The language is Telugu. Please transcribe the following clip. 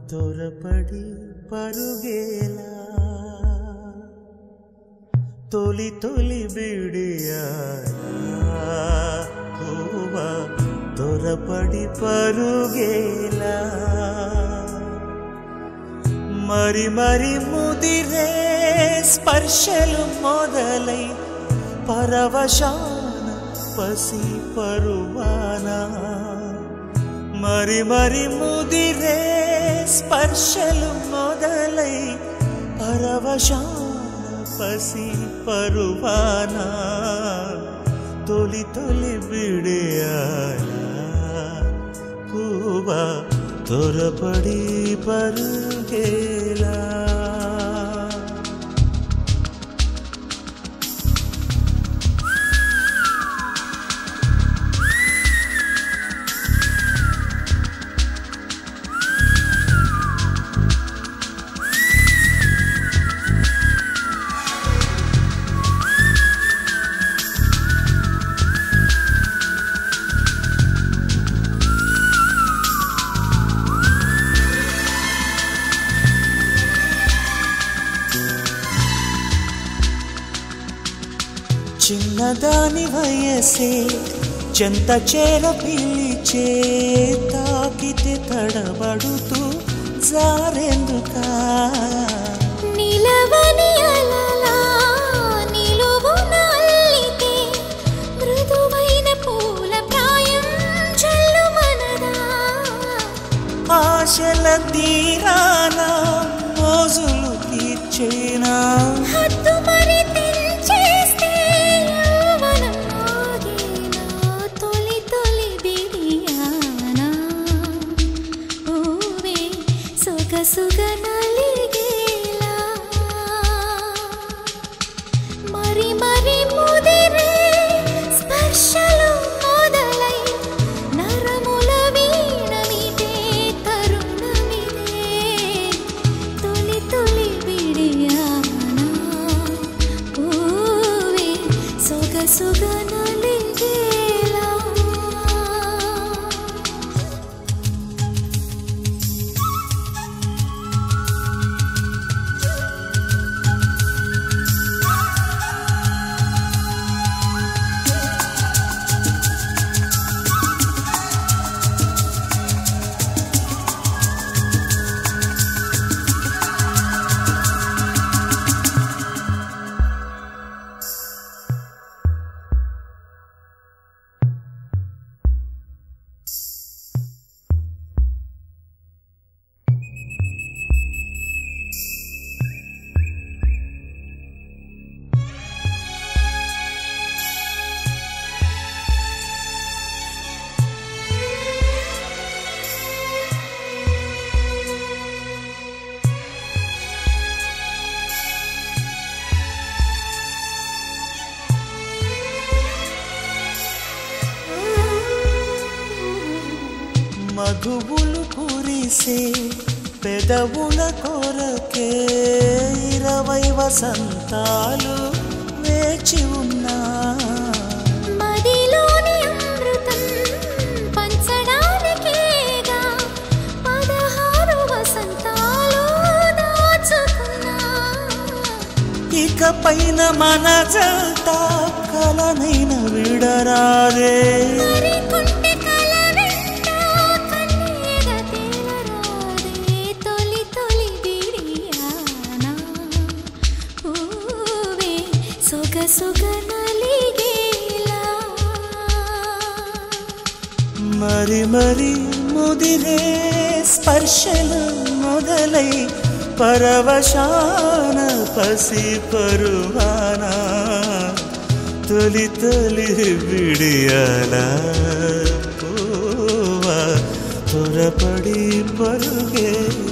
త్వరపడి పరుగేలా తొలి తొలి బిడియాలా పూవా త్వరపడి పరుగేలా మరి మరి ముదిరే స్పర్శలు మొదలై పరవశాన పసి పరువానా మరి మరి ముదిరే స్పర్శలు మొదలై పరవశాన పసి పరువానా తొలి తొలి బిడియాలా పూవా త్వరపడి పరుగేలా చిన్నదాని వయసే చెంత చేర పిలిచే తాకితే తడబడుతూ జారెందుకా నిలవని అలలా నిలువున అల్లితే మృదువైన పూల ప్రాయం జల్లుమనదా ఆశల తీరాన మోజులు తీర్చేనా హద్దు మరి తెంచేస్తే యౌవనం ఆగేనా తొలి తొలి బిడియానా ఊవే సొగసుగ నలిగేలా మరి మరి ముదిరే స్పర్శలు మొదలై నరముల వీణ మీదే తరుణమిదే తొలి తొలి బిడియానా ఊవే సొగసుగ నలిగేలా మధువులు కురిసే పెదవుల కొరకే ఇరవై వసంతాలు వేచి ఉన్నా మదిలోని అమృతం పంచడానికేగా పదహారు వసంతాలు దాచుకున్నా ఇక పైన మన జంట కలనైన విడరాదే మరి కుంటె కల వెంట కన్నీగ తేలరాదే తొలి తొలి బిడియానా పూవే సొగ సొగ నలిగేలా మరి మరి ముదిరే స్పర్శలు మొదలై పరవశాన పసి పరువానా తొలి తొలి విడియాల పూవా త్వరపడి పరుగే